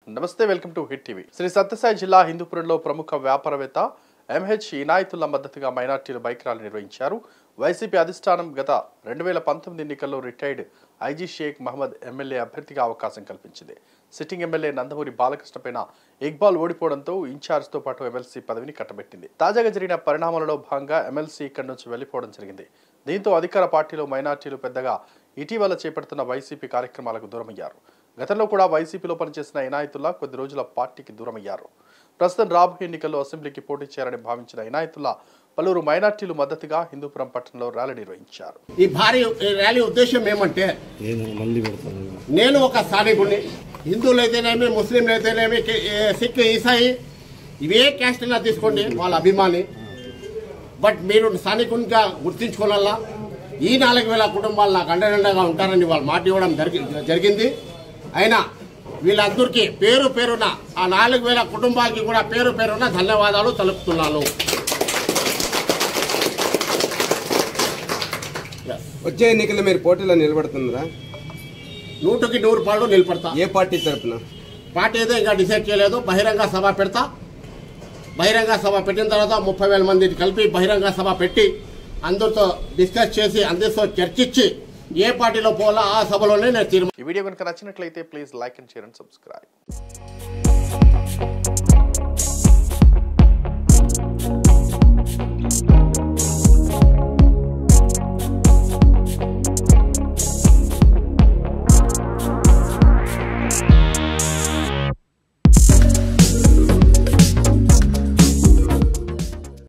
నమస్తే welcome to Hit TV Sri Sathya Sai జిల్లా హిందూపురంలో ప్రముఖ వ్యాపారవేత్త ఎంహెచ్ ఇనాయతుల్లా మద్దతుగా మైనార్టీలు బైక్ ర్యాలీ నిర్వహించారు వైసీపీ అధిష్టానం గత రెండు వేల పంతొమ్మిది ఎన్నికల్లో retired IG Sheikh Mohammed MLA అభ్యర్థిగా అవకాశం కల్పించింది సిట్టింగ్ ఎమ్మెల్యే నందమూరి బాలకృష్ణపైన ఇక్బాల్ ఓడిపోవడంతో ఇన్ఛార్జ్తో పాటు ఎమ్మెల్సీ పదవిని కట్టబెట్టింది తాజాగా జరిగిన పరిణామాలలో భాగంగా ఎమ్మెల్సీ ఇక్కడి నుంచి వెళ్లిపోవడం జరిగింది దీంతో అధికార పార్టీలో మైనార్టీలు పెద్దగా ఇటీవల చేపడుతున్న వైసీపీ కార్యక్రమాలకు దూరమయ్యారు గతంలో కూడా వైసీపీలో పనిచేసిన ఇనాయతుల్లా కొద్ది రోజుల పార్టీకి దూరమయ్యారు ప్రస్తుతం రాబోయే ఎన్నికల్లో అసెంబ్లీకి పోటీ చేయాలని భావించిన ఇనాయతుల్లా పలువురు మైనార్టీలు మద్దతుగా హిందూపురం పట్టణంలో ర్యాలీ నిర్వహించారు ఈ భారీ ర్యాలీ ఉద్దేశం ఏమంటే ఏంది మళ్ళీ పెడతాను నేను ఒక స్థానికుడిని హిందువులు అయితేనేమి ముస్లింలు అయితేనేమి కి- ఏ సిక్ ఈసాయి ఇవే క్యాస్ట్ అయినా తీసుకోండి వాళ్ళ అభిమాని బట్ మీరు స్థానికునిగా గుర్తించుకోవాలా ఈ నాలుగు వేల కుటుంబాలు నాకు అండదండగా ఉంటారని వాళ్ళు మాట ఇవ్వడం జరిగి జరిగింది అయినా వీళ్ళందరికీ పేరు పేరున ఆ నాలుగు వేల కుటుంబాలకి కూడా పేరు పేరున ధన్యవాదాలు తెలుపుతున్నాను Yes. వచ్చే ఎన్నికల్లో మీరు పోటీలో నిలబడుతుందిరా నూటికి నూరు పాళ్ళు నిలబడతా ఏ పార్టీ తరపున పార్టీ ఏదో ఇంకా డిసైడ్ చేయలేదు బహిరంగ సభ పెడతా బహిరంగ సభ పెట్టిన తర్వాత ముప్పై వేల మందిని కలిపి బహిరంగ సభ పెట్టి అందరితో డిస్కస్ చేసి అందరితో చర్చించి ఏ పార్టీలో పోవాలో ఆ సభలోనే నేను తీర్మానం ఈ వీడియో కనుక నచ్చినట్లయితే please like and share and subscribe